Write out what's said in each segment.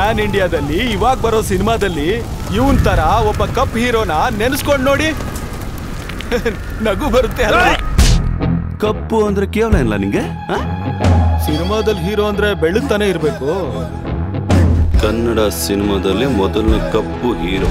PAN ಇಂಡಿಯಾದಲ್ಲಿ ಇವಾಗ ಬರೋ ಸಿನಿಮಾದಲ್ಲಿ ಇವನ್ ತರ ಒಬ್ಬ ಕಪ್ ಹೀರೋನ ನೆನೆಸ್ಕೊಂಡ್ ನೋಡಿ ನಗು ಬರುತ್ತೆ ಅಲ್ಲ ಕಪ್ಪು ಅಂದ್ರೆ ಕೇವಲ ಇಲ್ಲ ನಿಂಗೆ ಆ? ಸಿನಿಮಾದಲ್ಲಿ ಹೀರೋ ಅಂದ್ರೆ ಬೆಳುತ್ತಾನೆ ಇರ್ಬೇಕು ಕನ್ನಡ ಸಿನಿಮಾದಲ್ಲಿ ಮೊದಲನೇ ಕಪ್ಪು ಹೀರೋ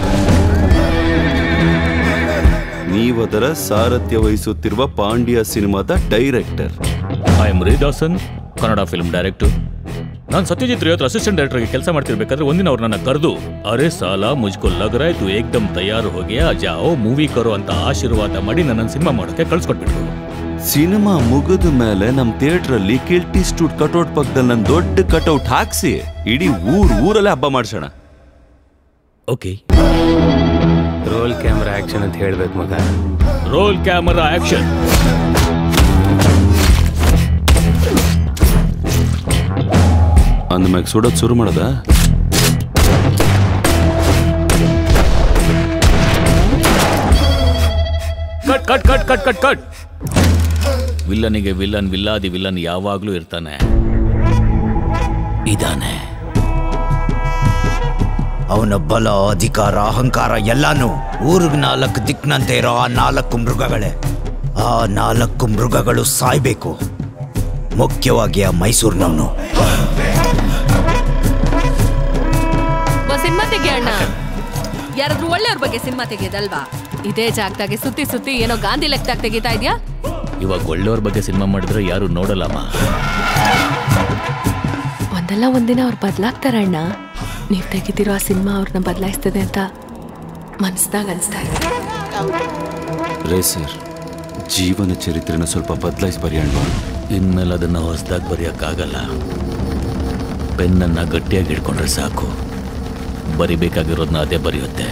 ನೀವದರ ಸಾರಥ್ಯ ವಹಿಸುತ್ತಿರುವ ಪಾಂಡ್ಯ ಸಿನಿಮಾದ director I am Reedasan Kannada film director ನಾನು ಸತ್ಯಜಿತ್ ರೇ ಹತ್ರ ಅಸಿಸ್ಟೆಂಟ್ ಡೈರೆಕ್ಟರ್ಗೆ ಕೆಲಸ ಮಾಡ್ತಿರ್ಬೇಕಾದ್ರೆ ಒಂದಿನ ಅವ್ರು ನನ್ನ ಕರೆದು ಅರೆ ಸಾಲ ಮುಜ್ಕೋ ಲಗ್ ರहा है तू एकदम ತಯಾರು ಹೋಗಿ ಜಾओ ಮೂವಿ ಕರೋ ಅಂತ ಆಶೀರ್ವಾದ ಮಾಡಿ ನನ್ನ ಸಿನಿಮಾ ಮಾಡೋಕೆ ಕಳ್ಸ್ಕೊಟ್ಬಿಟ್ರು ಸಿನಿಮಾ ಮುಗಿದ ಮೇಲೆ ನಮ್ ಥಿಯೇಟರ್ ಅಲ್ಲಿ ಕಿಲ್ಟಿ ಸ್ಟೂಡ್ ಕಟೌಟ್ ಪಕ್ಕದಲ್ಲಿ ನನ್ ದೊಡ್ಡ ಕಟೌಟ್ ಹಾಕ್ಸಿ ಇಡೀ ಊರ್ ಊರಲ್ಲೇ ಹಬ್ಬ ಮಾಡ್ಸೋಣ ಓಕೆ ರೋಲ್ ಕ್ಯಾಮ್ರಾ ಆಕ್ಷನ್ ಅಂತ ಹೇಳ್ಬೇಕು ಮಗ ರೋಲ್ ಕ್ಯಾಮರಾ ಆಕ್ಷನ್ ಅಂದ್ಮ್ಯಾಗ ಸುಡೋದ್ ಶುರು ಮಾಡದ cut cut cut cut cut cut ವಿಲ್ಲನಿಗೆ ವಿಲ್ಲನ್ ವಿಲ್ಲಾದಿ ವಿಲ್ಲನ್ ಯಾವಾಗ್ಲೂ ಇರ್ತಾನೆ ಇದಾನೆ ಅವನ ಬಲ ಅಧಿಕಾರ ಅಹಂಕಾರ ಎಲ್ಲಾನು ಊರಿಗೆ ನಾಲ್ಕು ದಿಕ್ನಂತೆ ಇರೋ ಆ ನಾಲ್ಕು ಮೃಗಗಳೇ ಆ ನಾಲ್ಕು ಮೃಗಗಳು ಸಾಯ್ಬೇಕು ಮುಖ್ಯವಾಗಿ ಆ ಮೈಸೂರಿನವನು ಸಿನಿಮಾ ತೆಗಿಯೋಣ ಯಾರಾದ್ರೂ ಒಳ್ಳೆಯವ್ರ ಬಗ್ಗೆ ಸಿನಿಮಾ ತೆಗಿಯೋದಲ್ವಾ ಇದೇ ಜಾಗದಾಗೆ ಸುತ್ತಿ ಸುತ್ತಿ ಏನೋ ಗಾಂಧಿ ಲೆಕ್ಕದಾಗ ತೆಗಿತಾ ಇದ್ಯಾ ಇವಾಗ ಒಳ್ಳೆಯವ್ರ ಬಗ್ಗೆ ಸಿನಿಮಾ ಮಾಡಿದ್ರೆ ಯಾರು ನೋಡಲ್ಲಮ್ಮ ಒಂದಲ್ಲ ಒಂದಿನ ಅವ್ರು ಬದಲಾಗ್ತಾರಣ್ಣ ನೀವು ತೆಗಿತಿರೋ ಆ ಸಿನಿಮಾ ಅವ್ರನ್ನ ಬದಲಾಯಿಸ್ತದೆ ಅಂತ ಮನ್ಸ್ದಾಗ ಅನ್ಸ್ತಾ ಇದೆ ರೇ ಸರ್ ಜೀವನ ಚರಿತ್ರೆನ ಸ್ವಲ್ಪ ಬದಲಾಯಿಸಿ ಬರೆಯೋಣ ಇನ್ಮೇಲೆ ಅದನ್ನ ಹೊಸದಾಗಿ ಬರೆಯೋಕ್ಕಾಗಲ್ಲ ಪೆನ್ನನ್ನ ಗಟ್ಟಿಯಾಗಿ ಹಿಡ್ಕೊಂಡ್ರೆ ಸಾಕು ಬರಿಬೇಕಾಗಿರೋದನ್ನ ಅದೇ ಬರೆಯುತ್ತೆ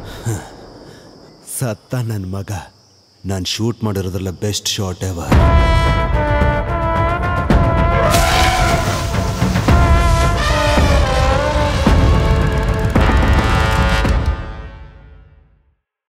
ಸತ್ತ ನನ್ನ ಮಗ ನಾನು ಶೂಟ್ ಮಾಡಿರೋದ್ರಲ್ಲ ಬೆಸ್ಟ್ ಶಾಟ್ ಎವರ್